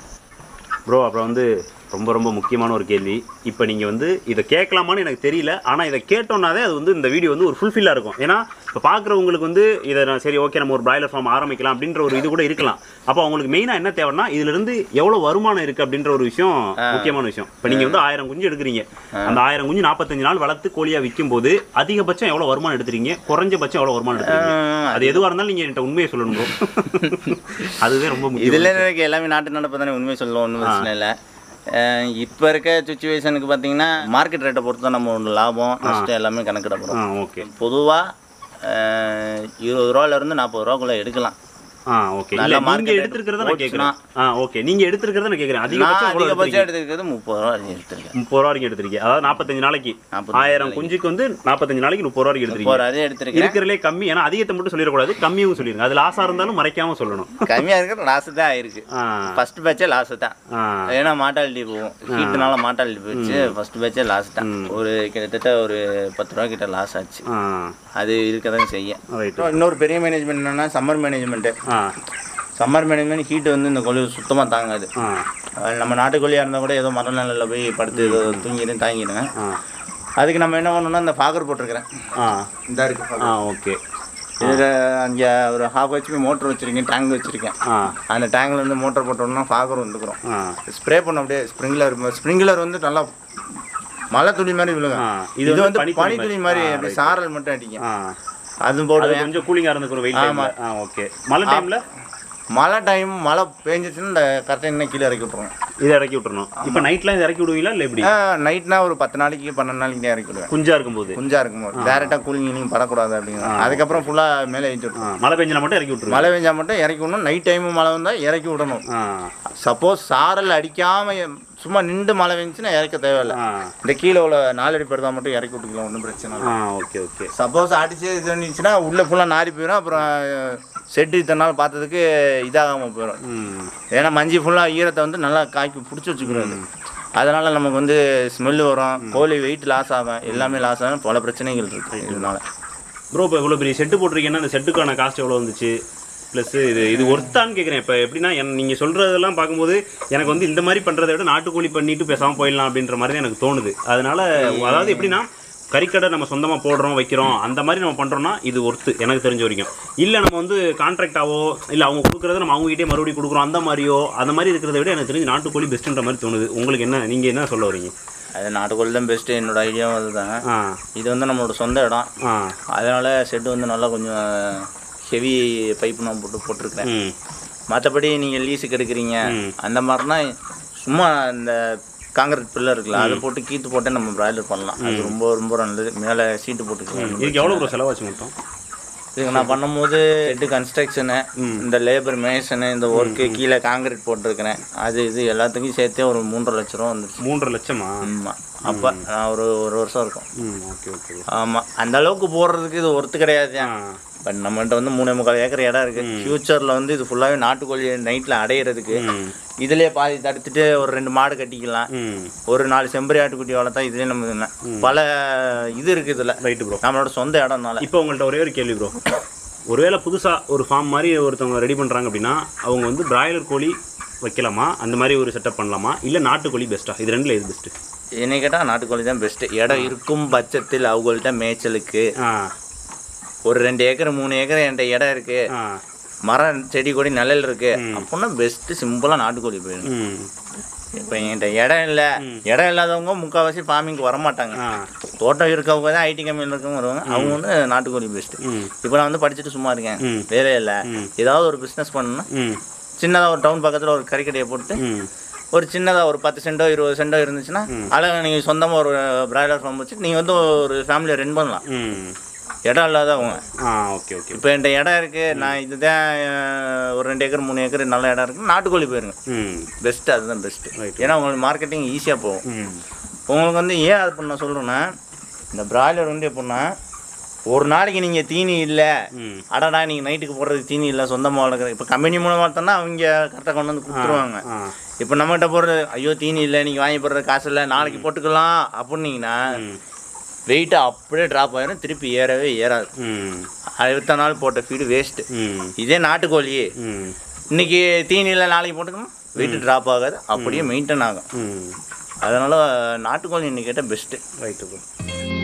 ப்ரோ அப்புறம் வந்து ரொம்ப ரொம்ப முக்கியமான ஒரு கேள்வி இப்போ நீங்கள் வந்து இதை கேட்கலாமான்னு எனக்கு தெரியல ஆனால் இதை கேட்டோம்னாதே அது வந்து இந்த வீடியோ வந்து ஒரு ஃபுல்ஃபில்லாக இருக்கும் ஏன்னா இப்போ பார்க்குறவங்களுக்கு வந்து இதை நான் சரி ஓகே நம்ம ஒரு பிராய்லர் ஃபார்ம் ஆரம்பிக்கலாம் அப்படின்ற ஒரு இது கூட இருக்கலாம் அப்போ அவங்களுக்கு மெயினாக என்ன தேவைன்னா இதுலேருந்து எவ்வளோ வருமானம் இருக்குது அப்படின்ற ஒரு விஷயம் முக்கியமான விஷயம் இப்போ நீங்கள் வந்து ஆயிரம் குஞ்சு எடுக்கிறீங்க அந்த ஆயிரம் குஞ்சு நாற்பத்தஞ்சு நாள் வளர்த்து கோழியாக விற்கும் போது அதிகபட்சம் எவ்வளோ வருமானம் எடுத்துறீங்க குறைஞ்சபட்சம் எவ்வளோ வருமானம் எடுத்துறீங்க அது எதுவாக இருந்தாலும் நீங்கள் என்கிட்ட உண்மையை சொல்லணும் bro. அதுவே ரொம்ப முக்கியம் இதுல இருக்க எல்லாமே நாட்டு நடப்பு தானே உண்மை சொல்லுவோம் ஒன்றும் பிரச்சனை இல்லை இப்போ இருக்க சுச்சுவேஷனுக்கு பார்த்தீங்கன்னா மார்க்கெட் ரேட்டை பொறுத்து தான் நம்ம ஒன்று லாபம் நஷ்டம் எல்லாமே கணக்கிடப்படும் ஆ ஓகே பொதுவாக இருபது ரூபாலேருந்து நாற்பது ரூபாக்குள்ளே எடுக்கலாம் ஆ ஓகே நல்ல இல்ல market நீங்க rate எடுத்துக்கிறத நான் போச்சுன்னா- கேக்குறேன் ஆ ஓகே நீங்க எடுத்துக்கிறத நான் கேக்குறேன் நான் அதிகபட்சம் எவ்வளவு அதிகபட்சம் எடுத்திருக்கீங்க? எடுத்துருக்கிறது முப்பது ரூபா வரைக்கும் எடுத்திருக்கேன் முப்பது ரூபா வரைக்கும் எடுத்திருக்கீங்க அதாவது நாற்பத்தஞ்சு நாளைக்கு 45 ஆயிரம் குஞ்சுக்கு வந்து நாற்பத்தஞ்சு நாளைக்கு முப்பது ரூபா வரைக்கும் முப்பது எடுத்திருக்கீங்க ரூபா வரையும் எடுத்திருக்கேன் இருக்கிறதுலே கம்மி ஏன்னா அதிகத்தை மட்டும் சொல்லிடக்கூடாது கம்மியும் சொல்லிருங்க அது லாஸா இருந்தாலும் மறைக்காம சொல்லணும் கம்மியாக இருக்கிற லாஸ் தான் ஆயிருக்கு ஆ ஃபர்ஸ்ட் பேட்சே லாஸ் தான் ஆ ஏன்னா மாட்டாலிட்டி போகும் ஹீட்னால மாட்டாலிட்டி போயிடுச்சு ஃபர்ஸ்ட் பேட்சே லாஸ் தான் ஒரு கிட்டத்தட்ட ஒரு பத்து ரூபா கிட்ட லாஸ் ஆச்சு ஆ அது இருக்க தான் செய்யும் ரைட் இன்னொரு பெரிய மேனேஜ்மெண்ட் என்னன்னா சம்மர் மேனேஜ்மெண்ட்டு ஆ சம்மர் மேனேஜ்மெண்ட் ஹீட் வந்து இந்த கோழி சுத்தமாக தாங்காது ஆ அஹ் நம்ம நாட்டுக்கோழியாக இருந்தால் கூட ஏதோ மர நிலையில் போய் படுத்து ஏதோ தூங்கிடும் தாங்கிடுங்க ஆ அதுக்கு நம்ம என்ன பண்ணணும்னா இந்த ஃபாகர் போட்டிருக்கிறேன் ஆ இந்த இருக்கு ஆ ஓகே இதில் அங்கே ஒரு ஹாஃப் ஹெச்பி மோட்டர் வச்சுருக்கேன் டேங்க் வச்சுருக்கேன் ஆ அந்த டேங்க்ல இருந்து மோட்டர் போட்டோம்னா ஃபாகர் வந்துக்கிறோம் ஆ ஸ்ப்ரே பண்ண அப்படியே ஸ்ப்ரிங்க்லர் ஸ்ப்ரிங்க்லர் வந்து நல்லா மழை துளி மாதிரி விழுங்க ஆ இது வந்து பனி துளி மாதிரி அப்படி சாரல் மட்டும் அடிக்கும் ஆ அதுவும் அது போடுவேன் கொஞ்சம் கூலிங்கா இருந்துக்கும் வெயில் டைம்ல ஆ ஓகே மழை டைம்ல மழை டைம் மழை பெஞ்சிச்சுன்னா இந்த கரெக்டாக கீழே இறக்கி விட்ருவோம் இதை இறக்கி விட்டுறணும் இப்போ நைட்லாம் இதை இறக்கி விடுவீங்களா இல்லை எப்படி நைட்னா ஒரு பத்து நாளைக்கு பன்னெண்டு நாளைக்கு தான் இறக்கி விடுவேன் குஞ்சா இருக்கும்போது குஞ்சா இருக்கும்போது டேரெக்டாக கூலிங் கீலிங் படக்கூடாது அப்படிங்கிறது அதுக்கப்புறம் ஃபுல்லாக மேலே ஏற்றி ஆ, விட்டுருவோம் மழை பெஞ்சனா மட்டும் இறக்கி விட்டுருங்க மழை பெஞ்சா மட்டும் இறக்கி விடணும் நைட் டைமும் மழை வந்தால் இறக்கி விடணும் ஆ சப்போஸ் சாரல் அடிக்காம சும்மா நின்று மழை பெஞ்சுன்னா இறக்க தேவையில்ல ஆ இந்த கீழே உள்ள நாலடி படுதா மட்டும் இறக்கி விட்டுக்கலாம் ஒன்றும் பிரச்சனை இல்லை ஆ ஓகே ஓகே சப்போஸ் அடிச்சு இது பண்ணிச்சுன்னா உள்ளே ஃபுல்லாக நாரி போயிடும் அப்புறம் செட்டு இத்தனை நாள் பார்த்ததுக்கு இதாகாமல் போயிடும் ம் ஏன்னா மஞ்சி ஃபுல்லாக ஈரத்தை வந்து நல்லா காய்க்கு பிடிச்சி வச்சுக்கிறது அதனால் நமக்கு வந்து ஸ்மெல்லு வரும் கோழி வெயிட் லாஸ் ஆகும் எல்லாமே லாஸ் ஆகும் பல பிரச்சனைகள் இருக்குது இதனால ப்ரோ இப்போ இவ்வளோ பெரிய செட்டு போட்டிருக்கீங்கன்னா அந்த செட்டுக்கான காஸ்ட் எவ்வளோ வந்துச்சு ப்ளஸ் இது இது ஒர்த்தான்னு கேட்குறேன் இப்போ எப்படின்னா என் நீங்கள் சொல்கிறதெல்லாம் பார்க்கும்போது எனக்கு வந்து இந்த மாதிரி பண்ணுறதை விட நாட்டுக்கோழி பண்ணிட்டு பேசாமல் போயிடலாம் அப்படின்ற மாதிரி தான் எனக்கு தோணுது அதனால அதாவது எப்படின்னா கறிக்கடை நம்ம சொந்தமாக போடுறோம் வைக்கிறோம் அந்த மாதிரி நம்ம பண்ணுறோம்னா இது ஒர்த்து எனக்கு தெரிஞ்ச வரைக்கும் இல்லை நம்ம வந்து கான்ட்ராக்டாவோ இல்லை அவங்க கொடுக்குறத நம்ம அவங்ககிட்டே மறுபடியும் கொடுக்குறோம் அந்த மாதிரியோ அந்த மாதிரி இருக்கிறத விட எனக்கு தெரிஞ்சு நாட்டுக்கோழி பெஸ்ட்டுன்ற மாதிரி தோணுது உங்களுக்கு என்ன நீங்கள் என்ன சொல்ல வரீங்க அது நாட்டுக்கோழி தான் பெஸ்ட்டு என்னோட ஐடியாவும் அதுதாங்க ஆ இது வந்து நம்மளோட சொந்த இடம் ஆ அதனால் ஷெட்டு வந்து நல்லா கொஞ்சம் ஹெவி பைப் நான் போட்டு போட்டிருக்கிறேன் ம் மற்றபடி நீங்கள் லீஸுக்கு எடுக்கிறீங்க ம். அந்த மாதிரினா சும்மா இந்த காங்கிரீட் பில்லர் இருக்குல்ல அதை போட்டு கீத்து போட்டு நம்ம பிராய்லர் பண்ணலாம் அது ரொம்ப ரொம்ப நல்லது மேலே சீட்டு போட்டுக்கலாம் இதுக்கு எவ்வளோ ப்ரோ செலவாச்சு மொத்தம் இதுக்கு நான் பண்ணும்போது ஷெட்டு கன்ஸ்ட்ரக்ஷனு இந்த லேபர் மேஷனு இந்த ஒர்க்கு கீழே காங்கிரீட் போட்டிருக்கிறேன் அது இது எல்லாத்துக்கும் சேர்த்தே ஒரு மூன்றரை லட்ச ரூபா வந்துருச்சு மூன்றரை லட்சமா ஆமாம் அப்போ ஒரு ஒரு வருஷம் இருக்கும் ம் ஓகே ஓகே ஆமாம் அந்த அளவுக்கு போடுறதுக்கு இது ஒர்த்து கிடையாது ஆ பட் நம்மகிட்ட வந்து மூணே முக்கால் ஏக்கர் இடம் இருக்குது ஃப்யூச்சரில் வந்து இது ஃபுல்லாகவே நாட்டுக்கோழி நைட்டில் அடையிறதுக்கு ம் இதுலயே பாதி தடுத்துட்டு ஒரு ரெண்டு மாடு கட்டிக்கலாம் ம் ஒரு நாலு செம்பரி ஆட்டுக்குட்டி வளர்த்தா இதுலேயே நம்ம இதுல பல இது இருக்குது இதில் ரைட்டு ப்ரோ நம்மளோட சொந்த இடம்னால இப்போ உங்கள்ட்ட ஒரே ஒரு கேள்வி ப்ரோ ஒருவேளை புதுசாக ஒரு ஃபார்ம் மாதிரி ஒருத்தவங்க ரெடி பண்ணுறாங்க அப்படின்னா அவங்க வந்து பிராய்லர் கோழி வைக்கலாமா அந்த மாதிரி ஒரு செட்டப் பண்ணலாமா இல்லை நாட்டுக்கோழி பெஸ்ட்டா இது ரெண்டில் எது பெஸ்ட்டு என்னை கேட்டால் நாட்டுக்கோழி தான் பெஸ்ட்டு இடம் இருக்கும் பட்சத்தில் அவங்கள்ட்ட மேய்ச்சலுக்கு ஆ ஒரு ரெண்டு ஏக்கர் மூணு ஏக்கர் என்கிட்ட இடம் இருக்குது ஆ மரம் செடி கொடி நிழல் இருக்குது அப்படின்னா பெஸ்ட்டு சிம்பிளாக நாட்டுக்கோழி போயிடும் ம் இப்போ என்கிட்ட இடம் இல்லை இடம் இல்லாதவங்க முக்கால்வாசி ஃபார்மிங்க்கு வர மாட்டாங்க ஆ தோட்டம் இருக்கவங்க தான் ஐடி கம்பெனியில் இருக்கவங்க வருவாங்க அவங்க வந்து நாட்டுக்கோழி பெஸ்ட்டு ம் இப்போ நான் வந்து படிச்சுட்டு சும்மா இருக்கேன் ம். வேலையே இல்லை ம். ஏதாவது ஒரு பிஸ்னஸ் பண்ணணும்னா ம் சின்னதாக ஒரு டவுன் பக்கத்தில் ஒரு கறிக்கடையை போட்டு ம் ஒரு சின்னதாக ஒரு பத்து சென்டோ இருபது சென்டோ இருந்துச்சுன்னா அதில் நீங்கள் சொந்தமாக ஒரு பிராய்லர் ஃபார்ம் வச்சு நீங்கள் வந்து ஒரு ஃபேமிலியை ரன் பண்ணலாம் ம் இடம் இல்லாதவங்க ஆ ஓகே ஓகே இப்போ என்கிட்ட இடம் இருக்குது நான் இதுதான் அஹ், ஒரு ரெண்டு ஏக்கர் மூணு ஏக்கர் நல்ல இடம் இருக்குது நாட்டுக்கோழி போயிருங்க ம் பெஸ்ட்டு அதுதான் பெஸ்ட்டு Right. ஏன்னா உங்களுக்கு மார்க்கெட்டிங் ஈஸியாக போகும் ம் உங்களுக்கு வந்து ஏன் அது பண்ண சொல்கிறேன்னா இந்த பிராய்லர் வந்து எப்படின்னா ஒரு நாளைக்கு நீங்கள் தீனி இல்லை ம் அடடா நீங்கள் நைட்டுக்கு போடுறதுக்கு தீனி இல்லை சொந்தமாக வளர்க்குறது இப்போ கம்பெனி மூலமாக வளர்த்தோன்னா அவங்க கரெக்டாக கொண்டு வந்து கொடுத்துருவாங்க ஆ இப்போ நம்மகிட்ட போடுறது ஐயோ தீனி இல்லை நீங்கள் வாங்கி போடுறது காசு இல்லை நாளைக்கு போட்டுக்கலாம் அப்படின்னீங்கன்னா ம் வெயிட்டு அப்படியே ட்ராப் ஆயிரும் திருப்பி ஏறவே ஏறாது ம் அடுத்த நாள் போட்ட ஃபீடு வேஸ்ட்டு ம் இதே நாட்டுக்கோழி ம் இன்னைக்கு தீனி இல்லை நாளைக்கு போட்டுக்கணும் வெயிட்டு ட்ராப் ஆகாது அப்படியே மெயின்டைன் ஆகும் ம் அதனால் நாட்டுக்கோழி இன்னைக்கு கேட்டால் பெஸ்ட்டு ரைட்டு ப்ரோ